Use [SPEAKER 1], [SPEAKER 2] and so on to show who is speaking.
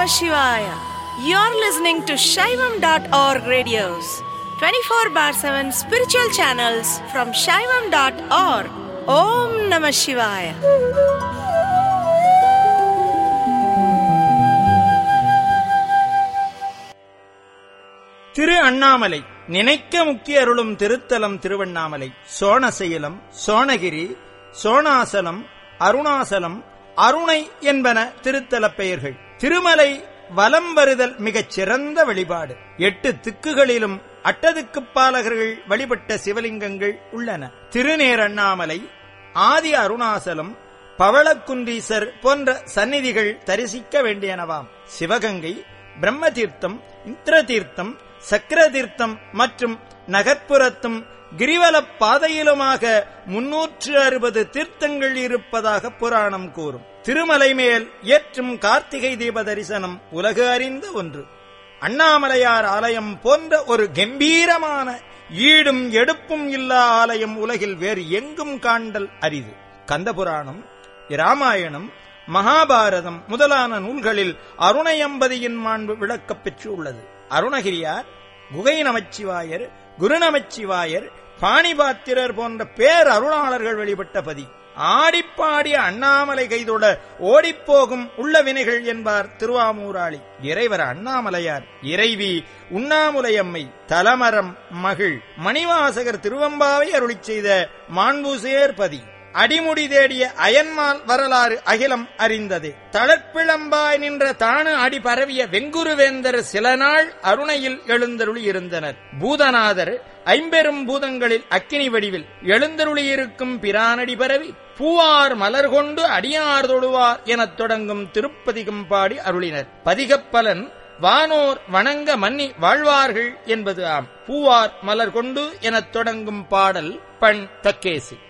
[SPEAKER 1] Shivaya. You're listening to Shaivam.org radios, 24 bar 7 spiritual channels from Shaivam.org. Om Namah Shivaya.
[SPEAKER 2] திரு அண்ணாமலை நினைக்க முக்கிய அருளும் திருத்தலம் திருவண்ணாமலை சோணசைலம் சோணகிரி சோணாசலம் அருணாசலம் அருணை என்பன திருத்தலப் பெயர்கள் திருமலை வலம் வருதல் மிகச் சிறந்த வழிபாடு எட்டு திக்குகளிலும் அட்டதுக்குப் பாலகர்கள் வழிபட்ட சிவலிங்கங்கள் உள்ளன திருநேர் அண்ணாமலை ஆதி அருணாசலம் பவளக்குன்றீசர் போன்ற சந்நிதிகள் தரிசிக்க வேண்டியனவாம் சிவகங்கை பிரம்மதீர்த்தம் இந்திரதீர்த்தம் சக்கரதீர்த்தம் மற்றும் நகர்ப்புறத்தும் கிரிவலப் பாதையிலுமாக முன்னூற்று அறுபது தீர்த்தங்கள் இருப்பதாக புராணம் கூறும் திருமலை மேல் ஏற்றும் கார்த்திகை தீப தரிசனம் உலகு அறிந்த ஒன்று அண்ணாமலையார் ஆலயம் போன்ற ஒரு கம்பீரமான ஈடும் எடுப்பும் இல்லா ஆலயம் உலகில் வேறு எங்கும் காண்டல் அரிது கந்தபுராணம் இராமாயணம் மகாபாரதம் முதலான நூல்களில் அருணயம்பதியின் மாண்பு விளக்கப் பெற்று உள்ளது அருணகிரியார் குகை நமச்சிவாயர் குருநமச்சிவாயர் பாணிபாத்திரர் போன்ற பேர் அருளாளர்கள் வழிபட்ட பதி ஆடிப்பாடிய அண்ணாமலை கைதொட ஓடிப்போகும் உள்ள வினைகள் என்பார் திருவாமூராளி இறைவர் அண்ணாமலையார் இறைவி உண்ணாமுலையம்மை தலமரம் மகிழ் மணிவாசகர் திருவம்பாவை அருளிச் செய்த மாண்புசேர்பதி அடிமுடி தேடிய அயன்மால் வரலாறு அகிலம் அறிந்தது தளர்ப்பிளம்பாய் நின்ற தானு அடி பரவிய வெங்குருவேந்தர் சில நாள் அருணையில் எழுந்தருளி இருந்தனர் பூதநாதர் ஐம்பெரும் பூதங்களில் அக்கினி வடிவில் எழுந்தருளியிருக்கும் பிரானடி பரவி பூவார் மலர் கொண்டு அடியார் தொழுவார் எனத் தொடங்கும் திருப்பதிகம் பாடி அருளினர் பதிகப்பலன் வானோர் வணங்க மன்னி வாழ்வார்கள் என்பது ஆம் பூவார் மலர் கொண்டு எனத் தொடங்கும் பாடல் பண் தக்கேசி